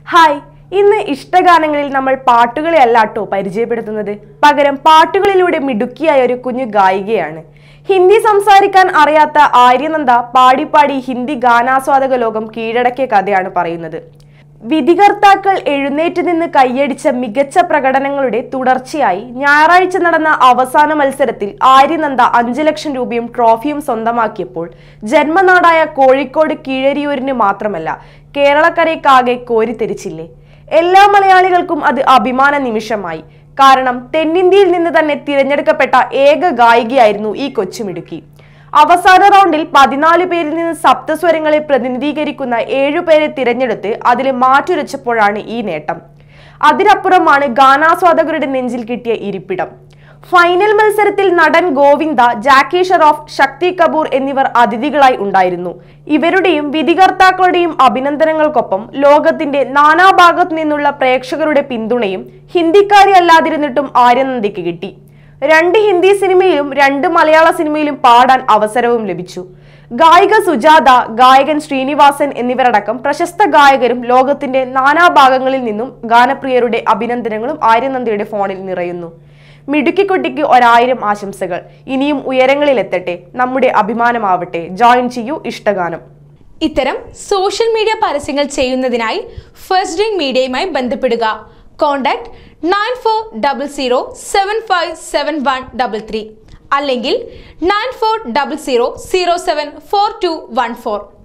hi ഇന്ന് ഇഷ്ടഗാനങ്ങളിൽ നമ്മൾ പാട്ടുകളെ അല്ലാട്ടോ പരിചയപ്പെടുത്തുന്നത് പകരം പാട്ടുകളിലൂടെ മിടുക്കിയായ ഒരു കുഞ്ഞു ഗായികയാണ് ഹിന്ദി സംസാരിക്കാൻ അറിയാത്ത ആര്യനന്ദ പാടി പാടി ഹിന്ദി ഗാനാസ്വാദക ലോകം കീഴടക്കിയ കഥയാണ് പറയുന്നത് വിധികർത്താക്കൾ എഴുന്നേറ്റ് നിന്ന് കൈയടിച്ച മികച്ച പ്രകടനങ്ങളുടെ തുടർച്ചയായി ഞായറാഴ്ച നടന്ന അവസാന മത്സരത്തിൽ ആര്യനന്ദ അഞ്ചു ലക്ഷം രൂപയും ട്രോഫിയും സ്വന്തമാക്കിയപ്പോൾ ജന്മനാടായ കോഴിക്കോട് കീഴരിയൂരിന് മാത്രമല്ല കേരളക്കരയ്ക്കാകെ കോരിത്തെരിച്ചില്ലേ എല്ലാ മലയാളികൾക്കും അത് അഭിമാന നിമിഷമായി കാരണം തെന്നിന്ത്യയിൽ നിന്ന് തന്നെ തിരഞ്ഞെടുക്കപ്പെട്ട ഏക ഗായികയായിരുന്നു ഈ കൊച്ചുമിടുക്കി അവസാന റൗണ്ടിൽ പതിനാല് പേരിൽ നിന്ന് സപ്തസ്വരങ്ങളെ പ്രതിനിധീകരിക്കുന്ന ഏഴുപേരെ തിരഞ്ഞെടുത്ത് അതിൽ മാറ്റുരച്ചപ്പോഴാണ് ഈ നേട്ടം അതിനപ്പുറമാണ് ഗാനാസ്വാദകരുടെ നെഞ്ചിൽ കിട്ടിയ ഇരിപ്പിടം ഫൈനൽ മത്സരത്തിൽ നടൻ ഗോവിന്ദ ജാക്കി ഷെറോഫ് ശക്തി കപൂർ എന്നിവർ അതിഥികളായി ഉണ്ടായിരുന്നു ഇവരുടെയും വിധികർത്താക്കളുടെയും അഭിനന്ദനങ്ങൾക്കൊപ്പം ലോകത്തിന്റെ നാനാഭാഗത്തു നിന്നുള്ള പ്രേക്ഷകരുടെ പിന്തുണയും ഹിന്ദിക്കാരി അല്ലാതിരുന്നിട്ടും ആര്യനന്ദിക്ക് കിട്ടി രണ്ട് ഹിന്ദി സിനിമയിലും രണ്ട് മലയാള സിനിമയിലും പാടാൻ അവസരവും ലഭിച്ചു ഗായിക സുജാത ഗായകൻ ശ്രീനിവാസൻ എന്നിവരടക്കം പ്രശസ്ത ഗായകരും ലോകത്തിന്റെ നാനാഭാഗങ്ങളിൽ നിന്നും ഗാനപ്രിയരുടെ അഭിനന്ദനങ്ങളും ആര്യനന്ദയുടെ ഫോണിൽ നിറയുന്നു മിടുക്കിക്കുട്ടിക്ക് ഒരായിരം ആശംസകൾ ഇനിയും ഉയരങ്ങളിലെത്തട്ടെ നമ്മുടെ അഭിമാനമാവട്ടെ ജോയിൻ ചെയ്യൂ ഇഷ്ടഗാനം ഇത്തരം സോഷ്യൽ മീഡിയ പരസ്യങ്ങൾ ചെയ്യുന്നതിനായി ഫസ്റ്റ് ഡ്രിങ്ക് മീഡിയയുമായി ബന്ധപ്പെടുക contact nine four double zero seven five seven one double three അല്ലെങ്കിൽ nine four double zero zero seven four two one four